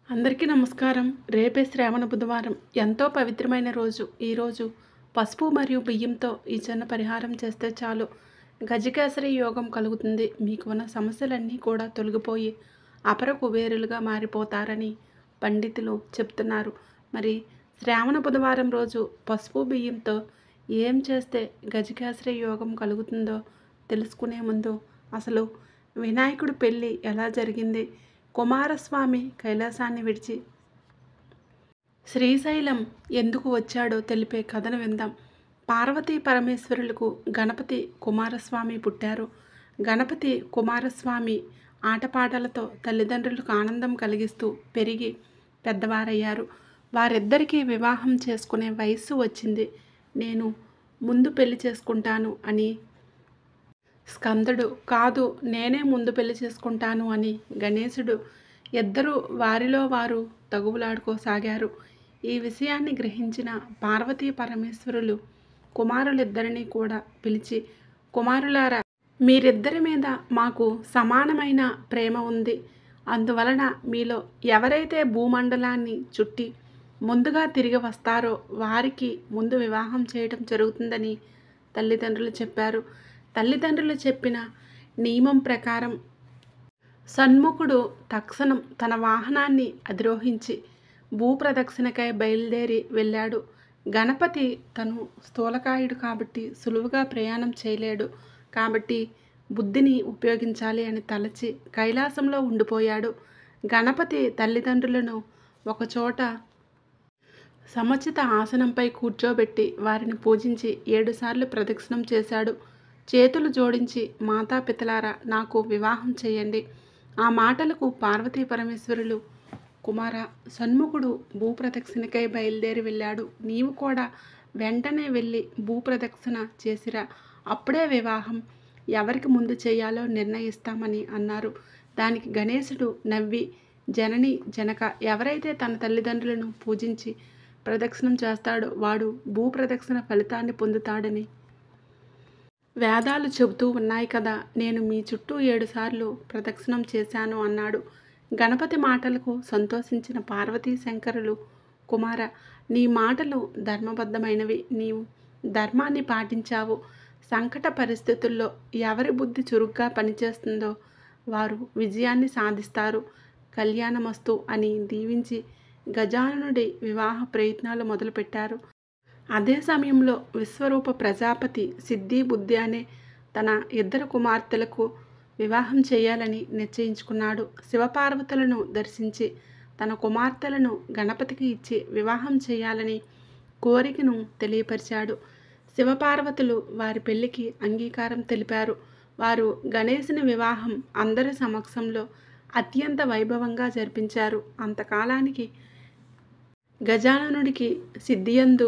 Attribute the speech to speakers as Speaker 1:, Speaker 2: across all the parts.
Speaker 1: అందరికీ నమస్కారం రేపే శ్రావణ బుధవారం ఎంతో పవిత్రమైన రోజు ఈరోజు పసుపు మరియు బియ్యంతో ఈ చిన్న పరిహారం చేస్తే చాలు గజకేసరి యోగం కలుగుతుంది మీకు ఉన్న సమస్యలన్నీ కూడా తొలగిపోయి అపర కుబేరులుగా మారిపోతారని పండితులు చెప్తున్నారు మరి శ్రావణ బుధవారం రోజు పసుపు బియ్యంతో ఏం చేస్తే గజకేసరి యోగం కలుగుతుందో తెలుసుకునే ముందు అసలు వినాయకుడి పెళ్ళి ఎలా జరిగింది కుమారస్వామి కైలాసాన్ని విడిచి శ్రీశైలం ఎందుకు వచ్చాడో తెలిపే కథను విందాం పార్వతీ పరమేశ్వరులకు గణపతి కుమారస్వామి పుట్టారు గణపతి కుమారస్వామి ఆటపాటలతో తల్లిదండ్రులకు ఆనందం కలిగిస్తూ పెరిగి పెద్దవారయ్యారు వారిద్దరికీ వివాహం చేసుకునే వయస్సు వచ్చింది నేను ముందు పెళ్లి చేసుకుంటాను అని స్కందుడు కాదు నేనే ముందు పెళ్లి చేసుకుంటాను అని గణేశుడు ఇద్దరు వారిలో వారు తగువులాడుకోసాగారు ఈ విషయాన్ని గ్రహించిన పార్వతీ పరమేశ్వరులు కుమారులిద్దరినీ కూడా పిలిచి కుమారులారా మీరిద్దరి మీద మాకు సమానమైన ప్రేమ ఉంది అందువలన మీలో ఎవరైతే భూమండలాన్ని చుట్టి ముందుగా తిరిగి వస్తారో వారికి ముందు వివాహం చేయడం జరుగుతుందని తల్లిదండ్రులు చెప్పారు తల్లిదండ్రులు చెప్పిన నియమం ప్రకారం సన్ముఖుడు తక్షణం తన వాహనాన్ని అధిరోహించి భూప్రదక్షిణకై బయలుదేరి వెళ్ళాడు గణపతి తను స్థూలకాయుడు కాబట్టి సులువుగా ప్రయాణం చేయలేడు కాబట్టి బుద్ధిని ఉపయోగించాలి అని తలచి కైలాసంలో ఉండిపోయాడు గణపతి తల్లిదండ్రులను ఒకచోట సముచిత ఆసనంపై కూర్చోబెట్టి వారిని పూజించి ఏడుసార్లు ప్రదక్షిణం చేశాడు చేతులు జోడించి మాతాపితలారా నాకు వివాహం చేయండి ఆ మాటలకు పార్వతీ పరమేశ్వరులు కుమార సన్ముఖుడు భూప్రదక్షిణకై బయలుదేరి వెళ్ళాడు నీవు కూడా వెంటనే వెళ్ళి భూప్రదక్షిణ చేసిరా అప్పుడే వివాహం ఎవరికి ముందు చేయాలో నిర్ణయిస్తామని అన్నారు దానికి గణేశుడు నవ్వి జనని జనక ఎవరైతే తన తల్లిదండ్రులను పూజించి ప్రదక్షిణం చేస్తాడో వాడు భూప్రదక్షిణ ఫలితాన్ని పొందుతాడని వేదాలు చెబుతూ ఉన్నాయి కదా నేను మీ చుట్టూ ఏడుసార్లు ప్రదక్షిణం చేశాను అన్నాడు గణపతి మాటలకు సంతోషించిన పార్వతీ శంకరులు కుమార నీ మాటలు ధర్మబద్ధమైనవి నీవు ధర్మాన్ని పాటించావు సంకట పరిస్థితుల్లో ఎవరి బుద్ధి చురుగ్గా పనిచేస్తుందో వారు విజయాన్ని సాధిస్తారు కళ్యాణమస్తు అని దీవించి గజానుడి వివాహ ప్రయత్నాలు మొదలుపెట్టారు అదే సమయంలో విశ్వరూప ప్రజాపతి సిద్ధి బుద్ధి అనే తన ఇద్దరు కుమార్తెలకు వివాహం చేయాలని నిశ్చయించుకున్నాడు శివపార్వతులను దర్శించి తన కుమార్తెలను గణపతికి ఇచ్చి వివాహం చేయాలని కోరికను తెలియపరిచాడు శివపార్వతులు వారి పెళ్లికి అంగీకారం తెలిపారు వారు గణేశుని వివాహం అందరి సమక్షంలో అత్యంత వైభవంగా జరిపించారు అంతకాలానికి గజాననుడికి సిద్ధియందు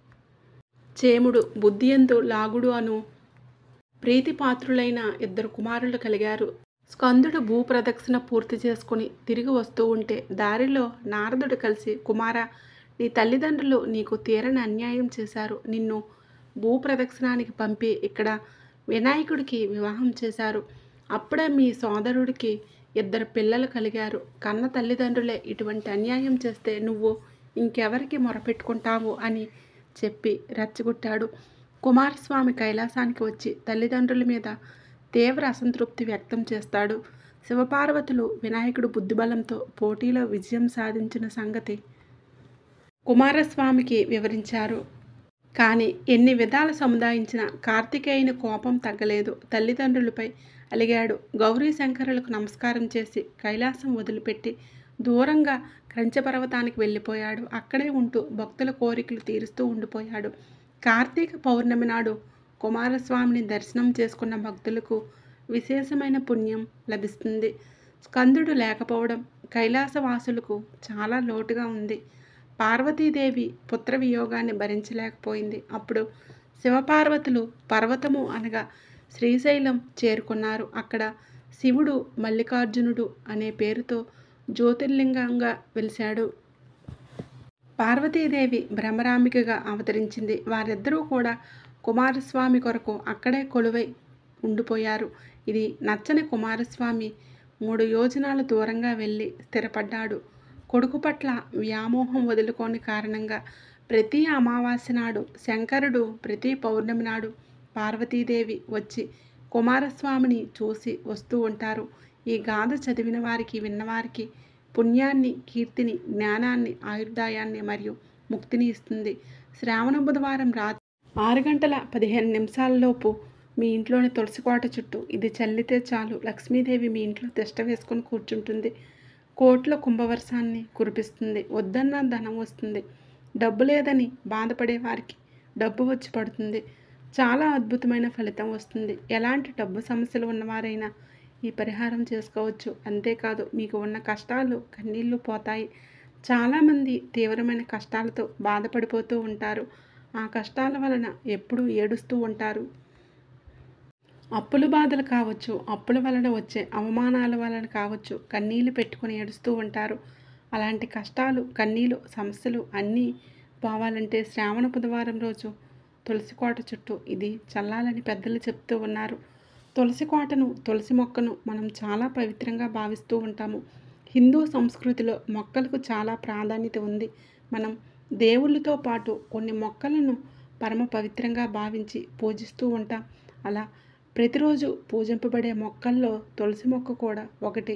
Speaker 1: చేముడు బుద్ధియందు లాగుడు అను ప్రీతిపాత్రులైన ఇద్దరు కుమారులు కలిగారు స్కందుడు భూప్రదక్షిణ పూర్తి చేసుకుని తిరిగి వస్తూ ఉంటే దారిలో నారదుడు కలిసి కుమార నీ తల్లిదండ్రులు నీకు తీరని అన్యాయం చేశారు నిన్ను భూప్రదక్షిణానికి పంపి ఇక్కడ వినాయకుడికి వివాహం చేశారు అప్పుడే మీ సోదరుడికి ఇద్దరు పిల్లలు కలిగారు కన్న తల్లిదండ్రులే ఇటువంటి అన్యాయం చేస్తే నువ్వు ఇంకెవరికి మొరపెట్టుకుంటావు అని చెప్పి రెచ్చగొట్టాడు కుమారస్వామి కైలాసానికి వచ్చి తల్లిదండ్రుల మీద తీవ్ర అసంతృప్తి వ్యక్తం చేస్తాడు శివపార్వతులు వినాయకుడు బుద్ధిబలంతో పోటీలో విజయం సాధించిన సంగతి కుమారస్వామికి వివరించారు కానీ ఎన్ని విధాల సముదాయించిన కార్తికేయుని కోపం తగ్గలేదు తల్లిదండ్రులపై అలిగాడు గౌరీ శంకరులకు నమస్కారం చేసి కైలాసం వదిలిపెట్టి దూరంగా క్రంచపర్వతానికి వెళ్ళిపోయాడు అక్కడే ఉంటూ భక్తుల కోరికలు తీరుస్తూ ఉండిపోయాడు కార్తీక పౌర్ణమి నాడు కుమారస్వామిని దర్శనం చేసుకున్న భక్తులకు విశేషమైన పుణ్యం లభిస్తుంది స్కందుడు లేకపోవడం కైలాసవాసులకు చాలా లోటుగా ఉంది పార్వతీదేవి పుత్ర వియోగాన్ని భరించలేకపోయింది అప్పుడు శివపార్వతులు పర్వతము అనగా శ్రీశైలం చేరుకున్నారు అక్కడ శివుడు మల్లికార్జునుడు అనే పేరుతో జ్యోతిర్లింగంగా వెలిశాడు పార్వతీదేవి భ్రమరాంబికగా అవతరించింది వారిద్దరూ కూడా కుమారస్వామి కొరకు అక్కడే కొలువై ఉండిపోయారు ఇది నచ్చని కుమారస్వామి మూడు యోజనాల దూరంగా వెళ్ళి స్థిరపడ్డాడు కొడుకు పట్ల వ్యామోహం వదులుకోని కారణంగా ప్రతి అమావాస్య నాడు శంకరుడు ప్రతి పౌర్ణమి నాడు పార్వతీదేవి వచ్చి కుమారస్వామిని చూసి వస్తూ ఉంటారు ఈ గాథ చదివిన వారికి విన్నవారికి పుణ్యాన్ని కీర్తిని జ్ఞానాన్ని ఆయుర్దాయాన్ని మరియు ముక్తిని ఇస్తుంది శ్రావణ బుధవారం రాత్రి ఆరు గంటల పదిహేను నిమిషాలలోపు మీ ఇంట్లోని తులసి కోట చుట్టూ ఇది చల్లితే చాలు లక్ష్మీదేవి మీ ఇంట్లో తిష్ట వేసుకొని కూర్చుంటుంది కోట్ల కుంభవర్షాన్ని కురిపిస్తుంది వద్దన్న ధనం వస్తుంది డబ్బు లేదని బాధపడే వారికి డబ్బు వచ్చి పడుతుంది చాలా అద్భుతమైన ఫలితం వస్తుంది ఎలాంటి డబ్బు సమస్యలు ఉన్నవారైనా ఈ పరిహారం చేసుకోవచ్చు అంతేకాదు మీకు ఉన్న కష్టాలు కన్నీళ్ళు పోతాయి చాలామంది తీవ్రమైన కష్టాలతో బాధపడిపోతూ ఉంటారు ఆ కష్టాల వలన ఎప్పుడూ ఏడుస్తూ ఉంటారు అప్పుల బాధలు కావచ్చు అప్పుల వలన వచ్చే అవమానాల వలన కావచ్చు కన్నీళ్ళు పెట్టుకొని ఏడుస్తూ ఉంటారు అలాంటి కష్టాలు కన్నీళ్ళు సమస్యలు అన్నీ పోవాలంటే శ్రావణ బుధవారం రోజు తులసి కోట చుట్టూ ఇది చల్లాలని పెద్దలు చెప్తూ ఉన్నారు తులసి కోటను తులసి మొక్కను మనం చాలా పవిత్రంగా భావిస్తూ ఉంటాము హిందూ సంస్కృతిలో మొక్కలకు చాలా ప్రాధాన్యత ఉంది మనం దేవుళ్ళతో పాటు కొన్ని మొక్కలను పరమ పవిత్రంగా భావించి పూజిస్తూ ఉంటాం అలా ప్రతిరోజు పూజింపబడే మొక్కల్లో తులసి మొక్క కూడా ఒకటి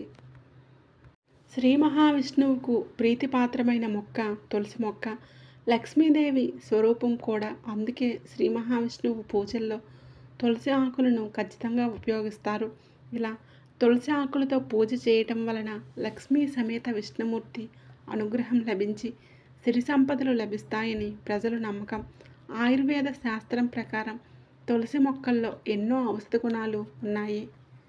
Speaker 1: శ్రీ మహావిష్ణువుకు ప్రీతిపాత్రమైన మొక్క తులసి మొక్క లక్ష్మీదేవి స్వరూపం కూడా అందుకే శ్రీ మహావిష్ణువు పూజల్లో తులసి ఆకులను ఖచ్చితంగా ఉపయోగిస్తారు ఇలా తులసి ఆకులతో పూజ చేయటం వలన లక్ష్మీ సమేత విష్ణుమూర్తి అనుగ్రహం లభించి సిరి సంపదలు లభిస్తాయని ప్రజల నమ్మకం ఆయుర్వేద శాస్త్రం ప్రకారం తులసి మొక్కల్లో ఎన్నో ఔషధ గుణాలు ఉన్నాయి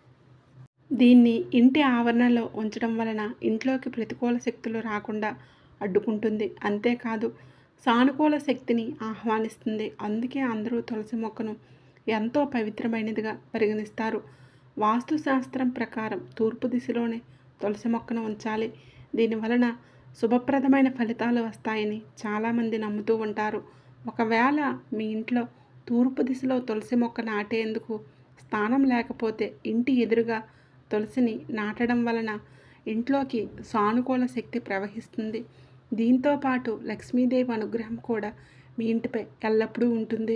Speaker 1: దీన్ని ఇంటి ఆవరణలో ఉంచడం వలన ఇంట్లోకి ప్రతికూల శక్తులు రాకుండా అడ్డుకుంటుంది అంతేకాదు సానుకూల శక్తిని ఆహ్వానిస్తుంది అందుకే అందరూ తులసి మొక్కను ఎంతో పవిత్రమైనదిగా పరిగణిస్తారు వాస్తుశాస్త్రం ప్రకారం తూర్పు దిశలోనే తులసి మొక్కను ఉంచాలి దీని వలన శుభప్రదమైన ఫలితాలు వస్తాయని చాలామంది నమ్ముతూ ఉంటారు ఒకవేళ మీ ఇంట్లో తూర్పు దిశలో తులసి మొక్క నాటేందుకు స్థానం లేకపోతే ఇంటి ఎదురుగా తులసిని నాటడం వలన ఇంట్లోకి సానుకూల శక్తి ప్రవహిస్తుంది దీంతో పాటు లక్ష్మీదేవి అనుగ్రహం కూడా మీ ఇంటిపై ఎల్లప్పుడూ ఉంటుంది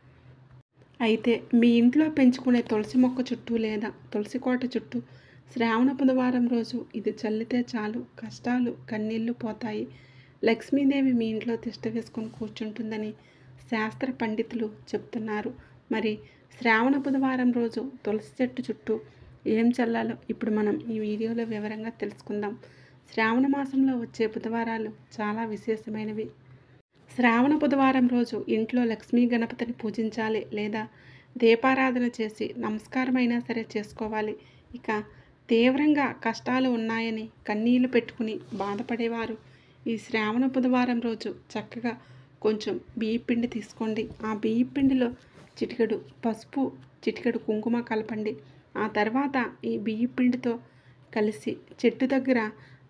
Speaker 1: అయితే మీ ఇంట్లో పెంచుకునే తులసి మొక్క చుట్టూ లేదా తులసి కోట చుట్టూ శ్రావణ బుధవారం రోజు ఇది చల్లితే చాలు కష్టాలు కన్నీళ్లు పోతాయి లక్ష్మీదేవి మీ ఇంట్లో తిష్ట వేసుకొని కూర్చుంటుందని శాస్త్ర పండితులు చెప్తున్నారు మరి శ్రావణ బుధవారం రోజు తులసి చెట్టు చుట్టూ ఏం చల్లాలో ఇప్పుడు మనం ఈ వీడియోలో వివరంగా తెలుసుకుందాం శ్రావణ మాసంలో వచ్చే బుధవారాలు చాలా విశేషమైనవి శ్రావణ బుధవారం రోజు ఇంట్లో లక్ష్మీ గణపతిని పూజించాలి లేదా దీపారాధన చేసి నమస్కారమైనా సరే చేసుకోవాలి ఇక తీవ్రంగా కష్టాలు ఉన్నాయని కన్నీళ్లు పెట్టుకుని బాధపడేవారు ఈ శ్రావణ బుధవారం రోజు చక్కగా కొంచెం బియ్య పిండి తీసుకోండి ఆ బియ్య పిండిలో చిటికెడు పసుపు చిటికెడు కుంకుమ కలపండి ఆ తర్వాత ఈ బియ్య పిండితో కలిసి చెట్టు దగ్గర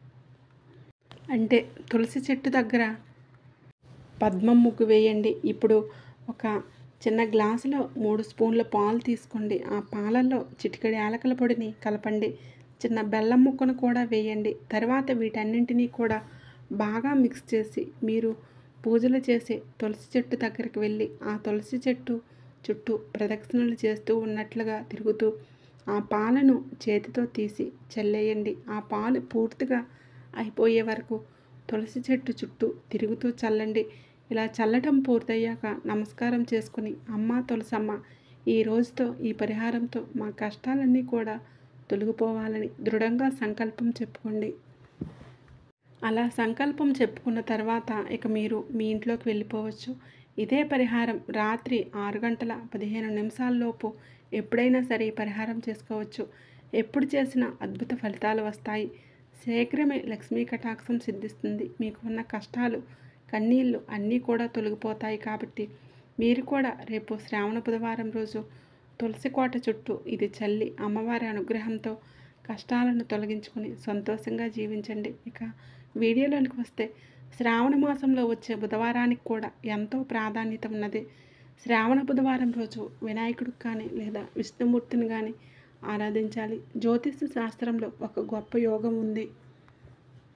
Speaker 1: అంటే తులసి చెట్టు దగ్గర పద్మం ముగ్గు వేయండి ఇప్పుడు ఒక చిన్న గ్లాసులో మూడు స్పూన్ల పాలు తీసుకోండి ఆ పాలల్లో చిటికెడు యాలకల పొడిని కలపండి చిన్న బెల్లం ముక్కను కూడా వేయండి తర్వాత వీటన్నింటినీ కూడా బాగా మిక్స్ చేసి మీరు పూజలు చేసే తులసి చెట్టు దగ్గరికి వెళ్ళి ఆ తులసి చెట్టు చుట్టూ ప్రదక్షిణలు చేస్తూ ఉన్నట్లుగా తిరుగుతూ ఆ పాలను చేతితో తీసి చల్లేయండి ఆ పాలు పూర్తిగా అయిపోయే వరకు తులసి చెట్టు చుట్టూ తిరుగుతూ చల్లండి ఇలా చల్లటం పూర్తయ్యాక నమస్కారం చేసుకుని అమ్మ తులసమ్మ ఈ రోజుతో ఈ పరిహారంతో మా కష్టాలన్నీ కూడా తొలగిపోవాలని దృఢంగా సంకల్పం చెప్పుకోండి అలా సంకల్పం చెప్పుకున్న తర్వాత ఇక మీరు మీ ఇంట్లోకి వెళ్ళిపోవచ్చు ఇదే పరిహారం రాత్రి ఆరు గంటల పదిహేను నిమిషాల్లోపు ఎప్పుడైనా సరే ఈ పరిహారం చేసుకోవచ్చు ఎప్పుడు చేసినా అద్భుత ఫలితాలు వస్తాయి శీఘ్రమే లక్ష్మీ కటాక్షం సిద్ధిస్తుంది మీకు ఉన్న కష్టాలు కన్నీళ్ళు అన్నీ కూడా తొలగిపోతాయి కాబట్టి మీరు కూడా రేపు శ్రావణ బుధవారం రోజు తులసి కోట చుట్టూ ఇది చల్లి అమ్మవారి అనుగ్రహంతో కష్టాలను తొలగించుకుని సంతోషంగా జీవించండి ఇక వీడియోలోనికి వస్తే శ్రావణ మాసంలో వచ్చే బుధవారానికి కూడా ఎంతో ప్రాధాన్యత ఉన్నది శ్రావణ బుధవారం రోజు వినాయకుడికి కానీ లేదా విష్ణుమూర్తిని కానీ ఆరాధించాలి జ్యోతిష శాస్త్రంలో ఒక గొప్ప యోగం ఉంది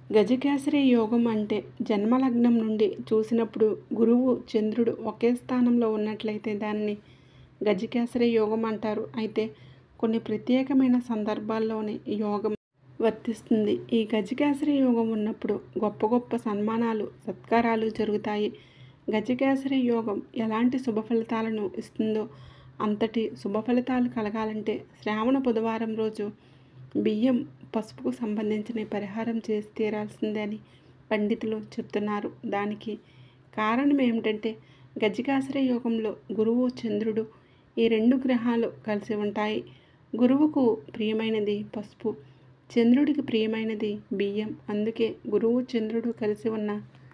Speaker 1: గజకేసరి యోగం అంటే జన్మలగ్నం నుండి చూసినప్పుడు గురువు చంద్రుడు ఒకే స్థానంలో ఉన్నట్లయితే దానిని గజకేసరి యోగం అంటారు అయితే కొన్ని ప్రత్యేకమైన సందర్భాల్లోనే ఈ యోగం వర్తిస్తుంది ఈ గజకేసరి యోగం ఉన్నప్పుడు గొప్ప గొప్ప సన్మానాలు సత్కారాలు జరుగుతాయి గజకేసరి యోగం ఎలాంటి శుభ ఫలితాలను ఇస్తుందో అంతటి శుభ ఫలితాలు కలగాలంటే శ్రావణ బుధవారం రోజు బియ్యం పసుపుకు సంబంధించిన పరిహారం చేసి తీరాల్సిందే అని పండితులు చెప్తున్నారు దానికి కారణం ఏమిటంటే గజకాశ్ర యోగంలో గురువు చంద్రుడు ఈ రెండు గ్రహాలు కలిసి ఉంటాయి గురువుకు ప్రియమైనది పసుపు చంద్రుడికి ప్రియమైనది బియ్యం అందుకే గురువు చంద్రుడు కలిసి ఉన్న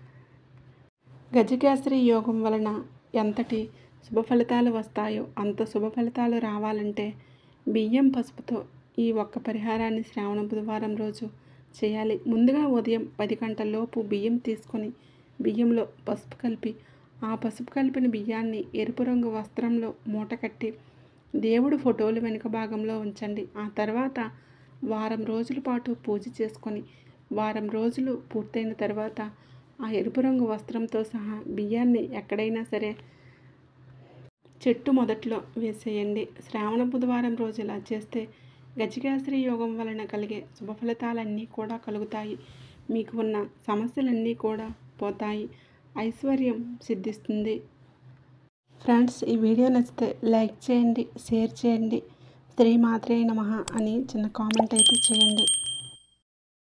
Speaker 1: గజకేసరి యోగం వలన ఎంతటి శుభ ఫలితాలు వస్తాయో అంత శుభ ఫలితాలు రావాలంటే బియ్యం పసుపుతో ఈ ఒక్క పరిహారాన్ని శ్రావణ బుధవారం రోజు చేయాలి ముందుగా ఉదయం పది గంటలలోపు బియ్యం తీసుకొని బియ్యంలో పసుపు కలిపి ఆ పసుపు కలిపిన బియ్యాన్ని ఎరుపు రంగు వస్త్రంలో మూట కట్టి దేవుడు ఫోటోలు వెనుక భాగంలో ఉంచండి ఆ తర్వాత వారం రోజుల పాటు పూజ చేసుకొని వారం రోజులు పూర్తయిన తర్వాత ఆ ఎరుపు రంగు వస్త్రంతో సహా బియ్యాన్ని ఎక్కడైనా సరే చెట్టు మొదట్లో వేసేయండి శ్రావణ బుధవారం రోజు ఇలా చేస్తే గజకేసరి యోగం వలన కలిగే శుభ ఫలితాలన్నీ కూడా కలుగుతాయి మీకు ఉన్న సమస్యలన్నీ కూడా పోతాయి ఐశ్వర్యం సిద్ధిస్తుంది ఫ్రెండ్స్ ఈ వీడియో నచ్చితే లైక్ చేయండి షేర్ చేయండి స్త్రీ మాత్రే నమః అని చిన్న కామెంట్ అయితే చేయండి